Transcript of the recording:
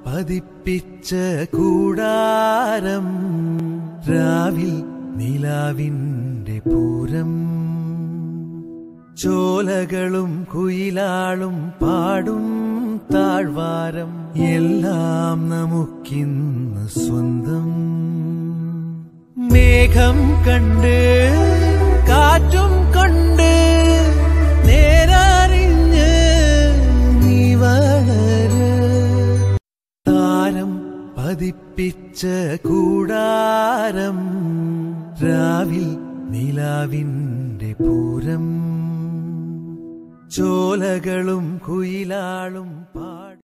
പതിപ്പിച്ച കൂടാരം രാവിൽ നിലാവിന്റെ പൂരം ചോലകളും കുയിലാളും പാടും താഴ്വാരം എല്ലാം നമുക്കിന്ന് സ്വന്തം മേഘം കണ്ട് കാറ്റും കൊണ്ട് നേരറിഞ്ഞ് നീ വളര് താരം പതിപ്പിച്ച കൂടാരം രാവിൽ നിലാവിന്റെ പൂരം ചോലകളും കുയിലാളും പാടും